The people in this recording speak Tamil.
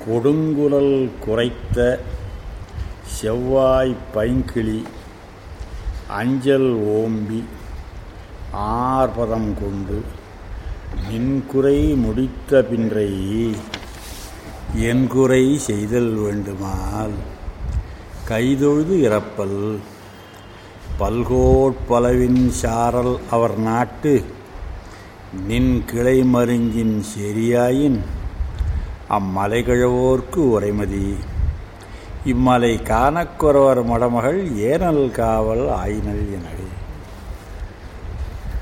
கொடுங்குரல் குரைத்த செவ்வாய் பைங்கிளி அஞ்சல் ஓம்பி ஆர்ப்பதம் கொண்டு நின்குறை முடித்த பின்றை என் குறை செய்தல் வேண்டுமால் கைதொழுது இறப்பல் பல்கோட்பலவின் சாரல் அவர் நாட்டு நின் கிளை மருங்கின் செரியாயின் அம்மலைகிழவோர்க்கு உரைமதி இம்மலை காணக்குறவர் மடமகள் ஏனல் காவல் ஆயினல் எனவே